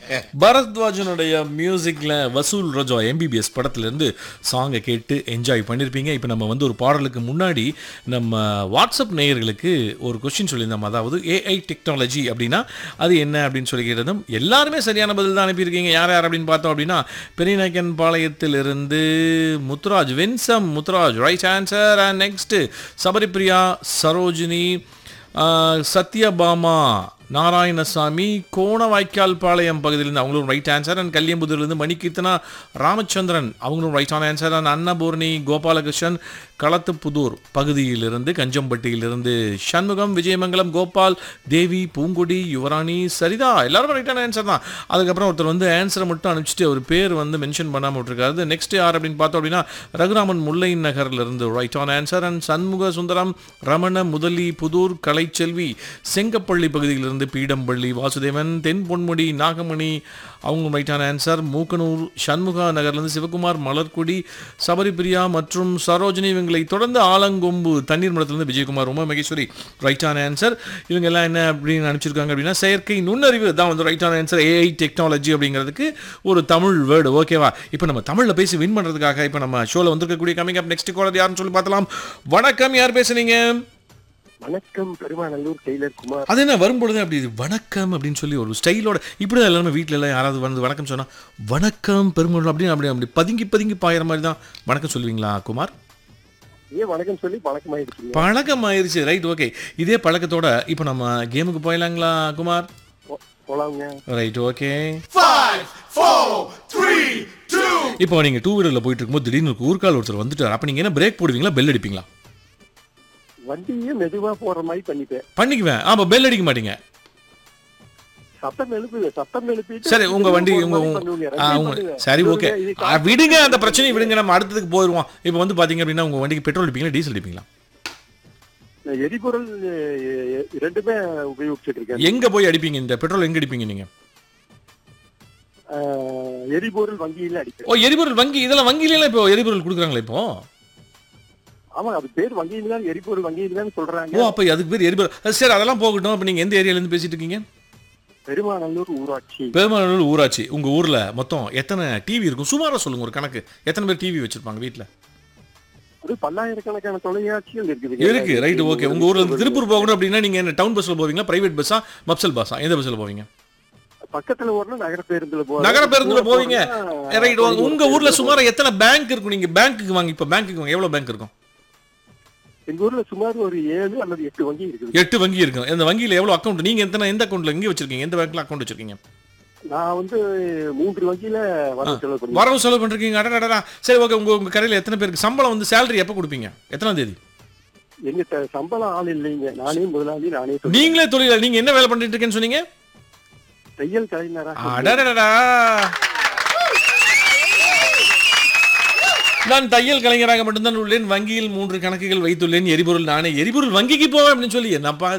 பரத்வாஜனுடைய மியூசிக்ல வசூல் ரஜா எம்பிபிஎஸ் படத்துல இருந்து சாங்கை கேட்டு என்ஜாய் பண்ணியிருப்பீங்க இப்போ நம்ம வந்து ஒரு பாடலுக்கு முன்னாடி நம்ம வாட்ஸ்அப் நேயர்களுக்கு ஒரு கொஸ்டின் சொல்லியிருந்தோம் அதாவது ஏஐ டெக்னாலஜி அப்படின்னா அது என்ன அப்படின்னு சொல்லி கேட்டதும் எல்லாருமே சரியான பதில் தான் அனுப்பியிருக்கீங்க யார் யார் அப்படின்னு பார்த்தோம் அப்படின்னா பெரியநாயக்கன் பாளையத்திலிருந்து முத்துராஜ் வென்சம் Muthuraj right answer and next Sabaripriya Sarojini ஆஹ், சத்யபாமா நாராயணசாமி கோணவாய்க்கால் பாளையம் பகுதியிலிருந்து அவங்களும் ரைட் ஆன்சர் அண்ட் கல்யம்புதூர்லேருந்து மணிகீர்த்தனா ராமச்சந்திரன் அவங்களும் right on answer and Annapoorni Gopalakrishnan Kalathupudur பகுதியிலிருந்து கஞ்சம்பட்டியிலிருந்து சண்முகம் விஜயமங்கலம் கோபால் தேவி பூங்கொடி யுவராணி சரிதா எல்லாரும் ரைட்டான ஆன்சர் தான் அதுக்கப்புறம் ஒருத்தர் வந்து ஆன்சரை மட்டும் அனுப்பிச்சிட்டு அவர் பேர் வந்து மென்ஷன் பண்ணாமல் விட்டுருக்காரு நெக்ஸ்ட் யார் அப்படின்னு பார்த்தோம் அப்படின்னா ரகுராமன் முல்லை நகர்ல இருந்து right on answer and Shanmuga Sundaram Ramana Mudali Pudur Kalaiselvi Sengapalli பகுதியிலிருந்து பீடம்பள்ளி வாசுதேவன் தென் பொன்முடி நாகமணி அவங்க ரைட்டான ஆன்சர் மூக்கனூர் சண்முகா நகர்லேருந்து சிவகுமார் மலர்கொடி சபரிபிரியா மற்றும் சரோஜினி இவங்களை தொடர்ந்து ஆலங்கொம்பு தண்ணீர் மடத்திலிருந்து விஜயகுமார் உமா மகேஸ்வரி ரைட்டான ஆன்சர் இவங்க எல்லாம் என்ன அப்படின்னு அனுப்பிச்சிருக்காங்க அப்படின்னா செயற்கை நுண்ணறிவு தான் வந்து ரைட்டான ஆன்சர் ஏஐ டெக்னாலஜி அப்படிங்கிறதுக்கு ஒரு தமிழ் வேர்டு ஓகேவா இப்போ நம்ம தமிழில் பேசி வின் பண்ணுறதுக்காக இப்போ நம்ம ஷோவில் வந்திருக்கக்கூடிய கமிங் அப் நெக்ஸ்ட் காலர் யாருன்னு சொல்லி பார்த்தலாம் வணக்கம் யார் பேசுனீங்க வணக்கம் பெருமாநல்லூர் டெய்லர் குமார் அது என்ன வரும்பொழுது அப்படி வணக்கம் அப்படின்னு சொல்லி ஒரு ஸ்டைலோட இப்படி தான் எல்லாருமே வீட்டில் எல்லாம் யாராவது வந்து வணக்கம் சொன்னா வணக்கம் பெருமாள் அப்படின்னு அப்படி அப்படி பதுங்கி பதுங்கி பாயிற மாதிரி தான் வணக்கம் சொல்லுவீங்களா குமார் ஏன் வணக்கம் சொல்லி பழக்கமாயிருக்கீங்க பழக்கம் ஆயிருச்சு ரைட் ஓகே இதே பழக்கத்தோட இப்போ நம்ம கேமுக்கு போயிடலாங்களா குமார் போ- போலாங்க ரைட் ஓகே இப்போ நீங்க டூ வீலர்ல போயிட்டு இருக்கும்போது திடீர்னு ஒரு ஊர்க்கால் ஒருத்தர் வந்துட்டார் அப்ப நீங்க என்ன பிரேக் போடுவீங்களா பெல் அடிப்பீங்களா வண்டியே மெதுவா போற மாதிரி பண்ணிட்டேன் பண்ணிக்குவேன் ஆமா பெல் அடிக்க மாட்டீங்க சத்தம் எழுப்புது சத்தம் எழுப்பிட்டு சரி உங்க வண்டி போற உங்க மாதிரி பண்ணுவீங்க. ஆ, ரெண்டையும் உங்க பண்ணுங்க. சரி இது ஓகே இது ஆ, விடுங்க அந்த பிரச்சனையை விடுங்க நம்ம அடுத்ததுக்கு போயிடுவோம் இப்போ வந்து பாத்தீங்க அப்படின்னா உங்க வண்டிக்கு பெட்ரோல் அடிப்பீங்களா டீசல் அடிப்பீங்களா எரிபொருள் எ- எ- ரெண்டுமே உபயோகிச்சுட்டு இருக்கேன் எங்க போய் அடிப்பீங்க இந்த பெட்ரோல் எங்க அடிப்பீங்க நீங்க ஆஹ், எரிபொருள் வங்கியில அடிக்கிறேன் ஓ எரிபொருள் வங்கி இதெல்லாம் வங்கியில இப்போ எரிபொருள் கொடுக்குறாங்களா இப்போ ஆமா அது பேர் வங்கியில தான் எரிபொருள் வங்கியில தான் சொல்றாங்க ஓ அப்ப அதுக்கு பேர் எரிபொருள் அஹ் சரி அதெல்லாம் போகட்டும் அப்ப நீங்க எந்த ஏரியால இருந்து பேசிட்டு இருக்கீங்க பெருமாநல்லூர் ஊராட்சி பெருமாநல்லூர் ஊராட்சி உங்க ஊர்ல மொத்தம் எத்தனை டிவி இருக்கும் சுமாரா சொல்லுங்க ஒரு கணக்கு எத்தனை பேர் டிவி வச்சிருப்பாங்க வீட்ல அது பல்லாயிரக்கணக்கான தொலைக்காட்சிகள் இருக்குது இருக்கு ரைட் ஓகே உங்க ஊர்ல இருந்து திருப்பூர் போகணும் அப்படின்னா நீங்க என்ன டவுன் பஸ்ல போவீங்களா பிரைவேட் பஸ்ஸா மப்சல் பஸ்ஸா எந்த பஸ்ல போவீங்க பக்கத்துல ஓரணும் நகர பேருந்துல போறேன். நகர பேருந்துல தூரம் போவீங்க போறதுன்னா, ரைட் உங்க ஊர்ல சுமார் எத்தனை பேங்க் இருக்கும் நீங்க பேங்க்குக்கு வாங்க இப்ப பேங்க்குக்கு வாங்க எவ்வளவு பேங்க் இருக்கும் எங்க ஊர்ல சுமார் ஒரு ஏழு அல்லது எட்டு வங்கி இருக்குது எட்டு வங்கி இருக்கும் இந்த வங்கியில எவ்வளவு அக்கௌண்ட் நீங்க எத்தனை எந்த அக்கௌண்ட்ல எங்க வச்சிருக்கீங்க எந்த பேங்க்ல அக்கௌண்ட் வச்சிருக்கீங்க நான் வந்து மூன்று வங்கியில வரவு செலவு பண்ணுவேன் வரவு செலவு பண்றீங்க அடடடா சரி ஓகே உங்க உங்க கடையில எத்தனை பேருக்கு சம்பளம் வந்து சேலரி எப்ப கொடுப்பீங்க எத்தனாம் தேதி எங்கிட்ட சம்பளம் ஆள் இல்லைங்க நானே முதலாளி நானே தொழில். நீங்களே தொழில நீங்க என்ன வேலை பண்ணிட்டு இருக்கேன்னு சொன்னீங்க தையல் கலைஞரா அடடடடா நான் தையல் கலைஞராக மட்டும்தான் உள்ளேன் வங்கியில் மூன்று கணக்குகள் வைத்துள்ளேன் எரிபொருள் நானே எரிபொருள் வங்கிக்கு போவேன் அப்படின்னு சொல்லி என்னப்பா